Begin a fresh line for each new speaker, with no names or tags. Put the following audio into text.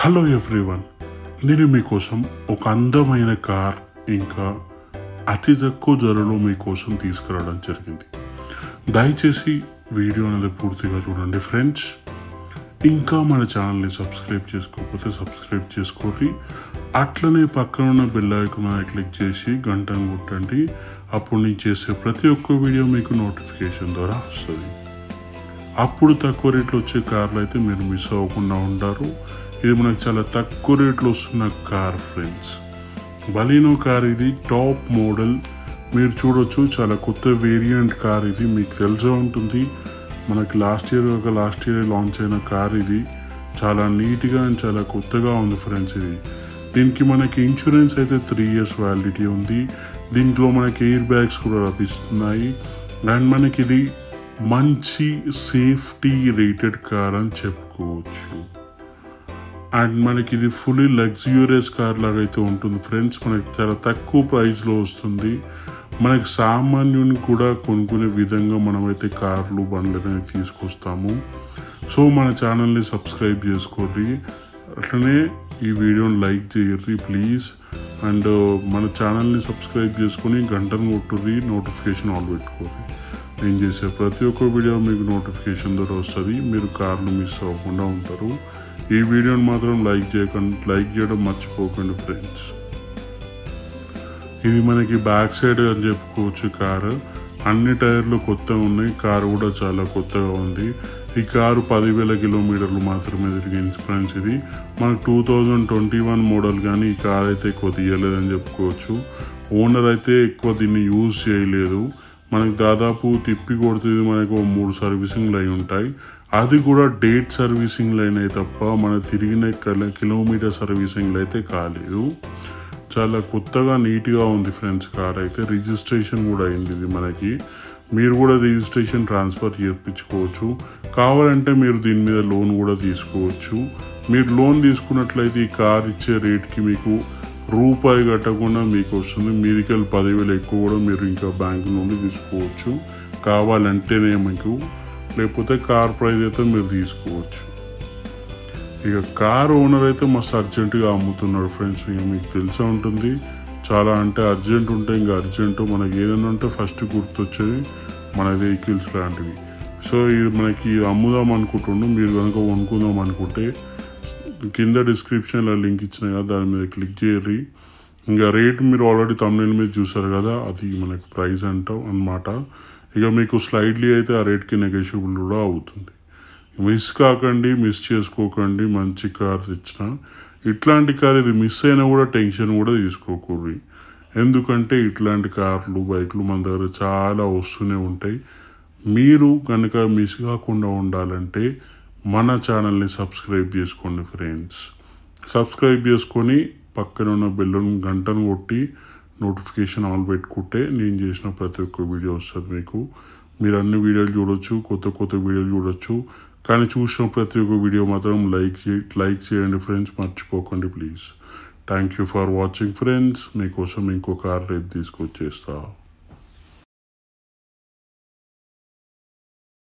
hello everyone నేను మీకోసం ఒక అందమైన కార్ ఇంకా అతి తక్కువ ధరలో మీకోసం తీసుకురావడం జరిగింది దయచేసి వీడియో అనేది పూర్తిగా చూడండి ఫ్రెండ్స్ ఇంకా మన ఛానల్ని సబ్స్క్రైబ్ చేసుకోకపోతే సబ్స్క్రైబ్ చేసుకోండి అట్లనే పక్కన ఉన్న బెల్ ఐకాన్ మీద క్లిక్ చేసి గంటను కొట్టండి అప్పుడు నేను చేసే ప్రతి ఒక్క వీడియో మీకు నోటిఫికేషన్ ద్వారా వస్తుంది అప్పుడు తక్కువ రేట్లో వచ్చే కార్లు అయితే మీరు మిస్ అవ్వకుండా ఉంటారు ఇది మనకు చాలా తక్కువ రేట్లో వస్తున్న కార్ ఫ్రెండ్స్ బలీనో కార్ ఇది టాప్ మోడల్ మీరు చూడొచ్చు చాలా కొత్త వేరియంట్ కార్ ఇది మీకు తెలిసే ఉంటుంది మనకి లాస్ట్ ఇయర్ ఒక లాస్ట్ ఇయర్ లాంచ్ అయిన కార్ ఇది చాలా నీట్గా అండ్ చాలా కొత్తగా ఉంది ఫ్రెండ్స్ ఇది దీనికి మనకి ఇన్సూరెన్స్ అయితే త్రీ ఇయర్స్ వ్యాలిడిటీ ఉంది దీంట్లో మనకి ఎయిర్ బ్యాగ్స్ కూడా లభిస్తున్నాయి అండ్ మనకి ఇది మంచి సేఫ్టీ రేటెడ్ కార్ అని చెప్పుకోవచ్చు అండ్ మనకి ఇది ఫుల్లీ లగ్జూరియస్ కార్ లాగా అయితే ఉంటుంది ఫ్రెండ్స్ మనకి చాలా తక్కువ ప్రైస్లో వస్తుంది మనకి సామాన్యుని కూడా కొనుక్కునే విధంగా మనమైతే కార్లు బండ్లు అనేవి తీసుకొస్తాము సో మన ఛానల్ని సబ్స్క్రైబ్ చేసుకోండి అట్లనే ఈ వీడియోని లైక్ చేయర్రి ప్లీజ్ అండ్ మన ఛానల్ని సబ్స్క్రైబ్ చేసుకొని గంటను కొట్టుర్రి నోటిఫికేషన్ ఆన్ పెట్టుకోండి నేను చేసే ప్రతి ఒక్క వీడియో మీకు నోటిఫికేషన్ ద్వారా వస్తుంది మీరు కార్లు మిస్ అవ్వకుండా ఉంటారు ఈ వీడియోని మాత్రం లైక్ చేయకండి లైక్ చేయడం మర్చిపోకండి ఫ్రెండ్స్ ఇది మనకి బ్యాక్ సైడ్ అని చెప్పుకోవచ్చు కారు అన్ని టైర్లు కొత్తగా ఉన్నాయి కారు కూడా చాలా కొత్తగా ఉంది ఈ కారు పదివేల కిలోమీటర్లు మాత్రమే తిరిగింది ఫ్రెండ్స్ ఇది మనకు two thousand twenty one model కానీ ఈ కార్ అయితే ఎక్కువ తీయలేదని చెప్పుకోవచ్చు ఓనర్ అయితే ఎక్కువ దీన్ని యూజ్ చేయలేదు మనకు దాదాపు తిప్పి కొడుతుంది మనకు ఓ మూడు సర్వీసింగ్లు అయి ఉంటాయి అది కూడా డేట్ సర్వీసింగ్లు అయినాయి తప్ప మన తిరిగిన కిల- కిలోమీటర్ సర్వీసింగ్లు అయితే కాలేదు చాలా కొత్తగా నీట్గా ఉంది ఫ్రెండ్స్ కార్ అయితే రిజిస్ట్రేషన్ కూడా అయింది ఇది మనకి మీరు కూడా రిజిస్ట్రేషన్ ట్రాన్స్ఫర్ చేయించుకోవచ్చు కావాలంటే మీరు దీని మీద లోన్ కూడా తీసుకోవచ్చు మీరు లోన్ తీసుకున్నట్లయితే ఈ కార్ ఇచ్చే రేట్కి మీకు రూపాయి కట్టకుండా మీకు వస్తుంది మీదికెళ్ళి పదివేలు ఎక్కువ కూడా మీరు ఇంకా బ్యాంక్ నుండి తీసుకోవచ్చు కావాలంటేనే మీకు లేకపోతే కార్ ప్రైస్ అయితే మీరు తీసుకోవచ్చు ఇక కార్ ఓనర్ అయితే మస్తు అర్జెంటుగా అమ్ముతున్నాడు ఫ్రెండ్స్ ఇక మీకు తెలిసే ఉంటుంది చాలా అంటే అర్జెంట్ ఉంటే ఇంకా అర్జెంట్ మనకి ఏదైనా ఉంటే ఫస్ట్ గుర్తొచ్చేది మన వెహికల్స్ లాంటివి సో ఇది మనకి ఇది అమ్ముదాం అనుకుంటుండు మీరు కనుక కొనుక్కుందాం అనుకుంటే కింద డిస్క్రిప్షన్లో లింక్ ఇచ్చిన కదా దాని మీద క్లిక్ చేయరి ఇంకా రేట్ మీరు ఆల్రెడీ తమిళ మీద చూసారు కదా అది మనకి ప్రైస్ అంటాం అన్నమాట ఇక మీకు స్లైడ్లీ అయితే ఆ రేట్కి నెగోషియబుల్ కూడా అవుతుంది మిస్ కాకండి మిస్ చేసుకోకండి మంచి కార్ తెచ్చిన ఇట్లాంటి కార్ ఇది మిస్ అయినా కూడా టెన్షన్ కూడా తీసుకోకూడదు ఎందుకంటే ఇట్లాంటి కార్లు బైక్లు మన దగ్గర చాలా వస్తూనే ఉంటాయి మీరు కనుక మిస్ కాకుండా ఉండాలంటే మన ఛానల్ని సబ్స్క్రైబ్ చేసుకోండి ఫ్రెండ్స్ సబ్స్క్రైబ్ చేసుకొని పక్కన ఉన్న బెల్లును గంటను కొట్టి నోటిఫికేషన్ ఆన్ పెట్టుకుంటే నేను చేసిన ప్రతి ఒక్క వీడియో వస్తుంది మీకు మీరు అన్ని వీడియోలు చూడొచ్చు కొత్త కొత్త వీడియోలు చూడొచ్చు కానీ చూసిన ప్రతి ఒక్క వీడియో మాత్రం లైక్ చే లైక్ చేయండి ఫ్రెండ్స్ మర్చిపోకండి please thank you for watching friends మీకోసం ఇంకో కార్ రేపు తీసుకొచ్చేస్తా